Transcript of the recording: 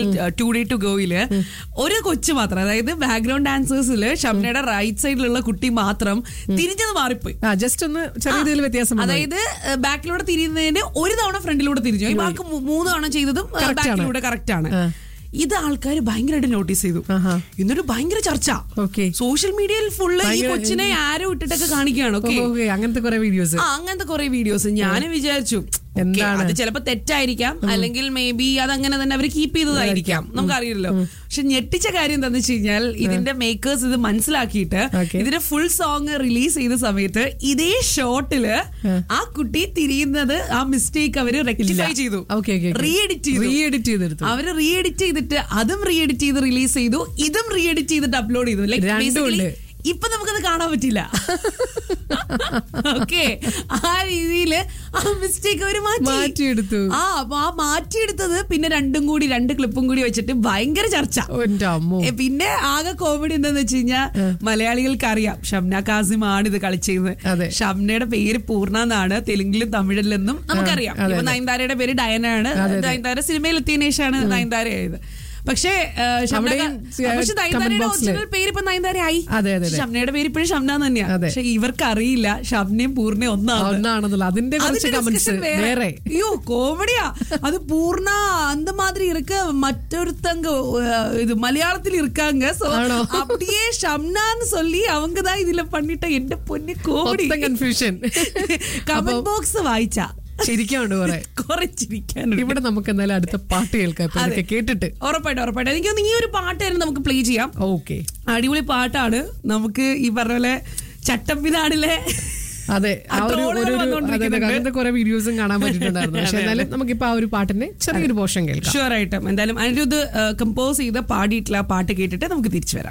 To day to ഗോയില് ഒരു കൊച്ചു മാത്രം അതായത് ബാക്ക്ഗ്രൗണ്ട് ഡാൻസേഴ്സിൽ ഷംനയുടെ റൈറ്റ് സൈഡിലുള്ള കുട്ടി മാത്രം തിരിഞ്ഞത് മാറിപ്പോയി ആ ജസ്റ്റ് ഒന്ന് ചെറിയ രീതിയിൽ വ്യത്യാസം വന്നു. അതായത് ബാക്കിലൂടെ തിരിയുന്നതിന് ഒരു തവണ ഫ്രണ്ടിലൂടെ തിരിഞ്ഞു ഈ ബാക്കി മൂ- മൂന്ന് തവണ ചെയ്തതും Correct ആണ്. ബാക്കിലൂടെ കറക്റ്റ് ആണ് ആ. ഇത് ആൾക്കാർ ഭയങ്കരമായിട്ട് നോട്ടീസ് ചെയ്തു ആഹാ. എന്നിട്ട് ഭയങ്കര ചർച്ച Okay. സോഷ്യൽ മീഡിയയിൽ ഫുള്ള് ഈ ഭയങ്കര- കൊച്ചിനെ ആരോ ഇട്ടിട്ടൊക്കെ കാണിക്കുകയാണ് ഓക്കെ ഓ, ഓക്കേ, അങ്ങനത്തെ കുറെ വീഡിയോസ് ആ അങ്ങനത്തെ കുറെ വീഡിയോസ് ഞാൻ വിചാരിച്ചു okay, എന്താണ്? അത് ചിലപ്പോ തെറ്റായിരിക്കാം അല്ലെങ്കിൽ മേ ബി അതങ്ങനെ തന്നെ അവർ കീപ്പ് ചെയ്തതായിരിക്കാം നമുക്കറിയില്ലല്ലോ പക്ഷെ ഞെട്ടിച്ച കാര്യം എന്താന്ന് വെച്ച് കഴിഞ്ഞാൽ ഇതിന്റെ മേക്കേഴ്സ് ഇത് മനസ്സിലാക്കിയിട്ട് Okay. ഇതിന്റെ ഫുൾ സോങ് റിലീസ് ചെയ്ത സമയത്ത് ഇതേ ഷോട്ടില് ആ കുട്ടി തിരിയുന്നത് ആ മിസ്റ്റേക്ക് അവര് റെക്ടിഫൈ ചെയ്തു ഓക്കെ ഓക്കെ റീ എഡിറ്റ് ചെയ്തു റീ എഡിറ്റ് ചെയ്തെടുത്തു അവര് റീ എഡിറ്റ് ചെയ്തിട്ട് അതും റീ എഡിറ്റ് ചെയ്ത് റിലീസ് ചെയ്തു ഇതും റീ എഡിറ്റ് ചെയ്തിട്ട് അപ്ലോഡ് ചെയ്തു ലൈക് രണ്ടും ബേസിക്കലി ഉണ്ട്. ഇപ്പൊ നമുക്കത് കാണാൻ പറ്റില്ല ഓക്കെ ആ രീതിയിൽ ആ മിസ്റ്റേക്ക് അവര് മാറ്റി മാറ്റിയെടുത്തു. ആ അപ്പൊ ആ മാറ്റിയെടുത്തത് പിന്നെ രണ്ടും കൂടി രണ്ട് ക്ലിപ്പും കൂടി വെച്ചിട്ട് ഭയങ്കര ചർച്ച ഓ, എന്റെ അമ്മോ ഏ, പിന്നെ ആകെ കോമഡി എന്താന്ന് വെച്ച് കഴിഞ്ഞാൽ മലയാളികൾക്ക് അറിയാം ഷംന കാസിം ആണ് ഇത് അതെ. കളിച്ചത് ഷംനയുടെ പേര് പൂർണ്ണ എന്നാണ് തെലുങ്കിലും തമിഴിലെന്നും നമുക്കറിയാം അതെ, ഇപ്പൊ അതെ. നയൻതാരയുടെ പേര് ഡയന ആണ് നയൻതാര സിനിമയിൽ എത്തിയതിനു ശേഷമാണ് നയൻതാര ആയത് പക്ഷേ ഏ, ഷംന അവിടെയും കാ- സി- പക്ഷെ comment നയൻതാരയുടെ box ല് ഒറിജിനൽ പേര് ഇപ്പൊ നയൻതാര ആയി അതെ, അതെ, അതെ. ഷംനയുടെ പേര് ഇപ്പോഴും ഷംന തന്നെയാണ് അതെ. പക്ഷെ ഇവർക്ക് അറിയില്ല ഷംനയും പൂർണ്ണയും ഒന്നാണ് ഒന്നാണെന്നുള്ള അതിന്റെ കുറച്ച് അതിന്റെ കമന്റ്സ് discussion വേറെ ஐயோ கோமடியா அது பூர்ணா அந்த மாதிரி இருக்க மற்றொருத்தங்க அஹ், இது மலையாளத்தில் இருக்காங்க So, ஆனோ? அப்படியே ஷம்னான்னு சொல்லி அவங்க தான் இதுல பண்ணிட்ட എന്റെ പൊന്നെ കോമഡി മൊത്തം കൺഫ്യൂഷൻ കമന്റ് ബോക്സ് വായിച്ച ശരിക്കുണ്ട് കുറെ കുറച്ചിരിക്കാനുണ്ട് ഇവിടെ നമുക്ക് എന്തായാലും അടുത്ത പാട്ട് കേൾക്കാം ഇപ്പൊ ഇതൊക്കെ കേട്ടിട്ട് ഉറപ്പായിട്ടും ഉറപ്പായിട്ടും എനിക്ക് തോന്നുന്നു ഈ ഒരു പാട്ട് തന്നെ നമുക്ക് പ്ലേ ചെയ്യാം ഓക്കെ അടിപൊളി പാട്ടാണ് നമുക്ക് ഈ പറഞ്ഞ പോലെ ചട്ടമ്പിനാടിലെ അതെ ആ ആ ഒരു troll ഒരു- ഒരു വന്നുകൊണ്ടിരിക്കുന്നുണ്ട്. അതെ, അങ്ങനത്തെ കുറെ വീഡിയോസും കാണാൻ പറ്റിയിട്ടുണ്ടായിരുന്നു പക്ഷെ എന്നാലും നമുക്കിപ്പോ ആ ഒരു പാട്ടിന്റെ ചെറിയൊരു പോർഷൻ കേൾക്കാം ഷുവർ ആയിട്ടും എന്തായാലും അനിരുദ്ധ് കമ്പോസ് ചെയ്ത് പാടിയിട്ടുള്ള ആ പാട്ട് കേട്ടിട്ട് നമുക്ക് തിരിച്ചു വരാം